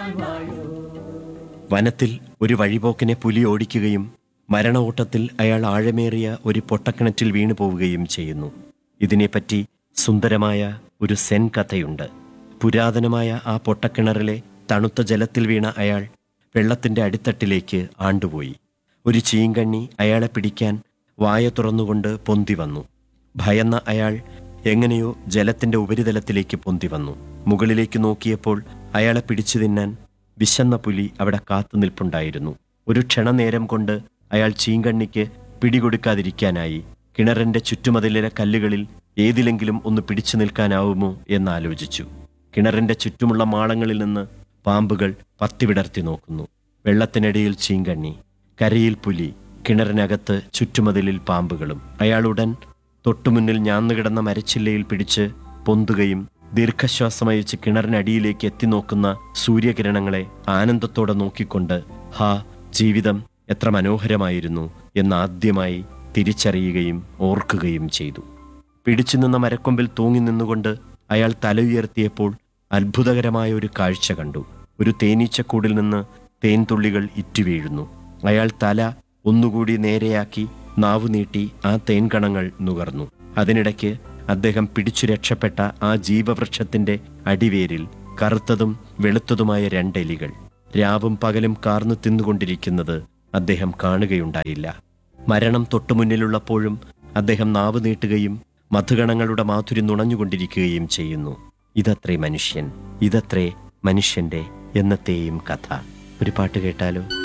വനത്തിൽ ഒരു വഴിപോക്കനെ പുലി ഓടിക്കുകയും മരണ ഓട്ടത്തിൽ അയാൾ ആഴമേറിയ ഒരു പൊട്ടക്കിണറ്റിൽ വീണു പോവുകയും ചെയ്യുന്നു ഇതിനെപ്പറ്റി സുന്ദരമായ ഒരു സെൻ കഥയുണ്ട് പുരാതനമായ ആ പൊട്ടക്കിണറിലെ തണുത്ത ജലത്തിൽ വീണ അയാൾ വെള്ളത്തിന്റെ അടിത്തട്ടിലേക്ക് ആണ്ടുപോയി ഒരു ചീങ്കണ്ണി അയാളെ പിടിക്കാൻ വായ തുറന്നുകൊണ്ട് പൊന്തി വന്നു ഭയന്ന അയാൾ എങ്ങനെയോ ജലത്തിന്റെ ഉപരിതലത്തിലേക്ക് പൊന്തി വന്നു മുകളിലേക്ക് നോക്കിയപ്പോൾ അയാളെ പിടിച്ചു തിന്നാൻ വിശന്ന പുലി അവിടെ കാത്തു നിൽപ്പുണ്ടായിരുന്നു ഒരു ക്ഷണനേരം കൊണ്ട് അയാൾ ചീങ്കണ്ണിക്ക് പിടികൊടുക്കാതിരിക്കാനായി കിണറിന്റെ ചുറ്റുമതിലിലെ കല്ലുകളിൽ ഏതിലെങ്കിലും ഒന്ന് പിടിച്ചു നിൽക്കാനാവുമോ എന്നാലോചിച്ചു കിണറിന്റെ ചുറ്റുമുള്ള മാളങ്ങളിൽ നിന്ന് പാമ്പുകൾ പത്തിവിടർത്തി നോക്കുന്നു വെള്ളത്തിനടിയിൽ ചീങ്കണ്ണി കരയിൽ പുലി കിണറിനകത്ത് ചുറ്റുമതിലിൽ പാമ്പുകളും അയാളുടൻ തൊട്ടുമുന്നിൽ ഞാന്നുകിടന്ന മരച്ചില്ലയിൽ പിടിച്ച് പൊന്തുകയും ദീർഘശ്വാസമയച്ച് കിണറിനടിയിലേക്ക് എത്തി നോക്കുന്ന സൂര്യകിരണങ്ങളെ ആനന്ദത്തോടെ നോക്കിക്കൊണ്ട് ഹാ ജീവിതം എത്ര മനോഹരമായിരുന്നു എന്നാദ്യമായി തിരിച്ചറിയുകയും ഓർക്കുകയും ചെയ്തു പിടിച്ചു നിന്ന മരക്കൊമ്പിൽ തൂങ്ങി നിന്നുകൊണ്ട് അയാൾ തല ഉയർത്തിയപ്പോൾ അത്ഭുതകരമായ ഒരു കാഴ്ച കണ്ടു ഒരു തേനീച്ചക്കൂടിൽ നിന്ന് തേൻതുള്ളികൾ ഇറ്റുവീഴുന്നു അയാൾ തല ഒന്നുകൂടി നേരെയാക്കി നാവു നീട്ടി ആ തേൻകണങ്ങൾ നുകർന്നു അതിനിടയ്ക്ക് അദ്ദേഹം പിടിച്ചു രക്ഷപ്പെട്ട ആ ജീവവൃക്ഷത്തിന്റെ അടിവേരിൽ കറുത്തതും വെളുത്തതുമായ രണ്ടെലികൾ രാവും പകലും കാർന്നു തിന്നുകൊണ്ടിരിക്കുന്നത് അദ്ദേഹം കാണുകയുണ്ടായില്ല മരണം തൊട്ടുമുന്നിലുള്ളപ്പോഴും അദ്ദേഹം നാവ് നീട്ടുകയും മധുഗണങ്ങളുടെ മാധുരി നുണഞ്ഞുകൊണ്ടിരിക്കുകയും ചെയ്യുന്നു ഇതത്രേ മനുഷ്യൻ ഇതത്രേ മനുഷ്യന്റെ എന്നത്തെയും കഥ ഒരു പാട്ട് കേട്ടാലോ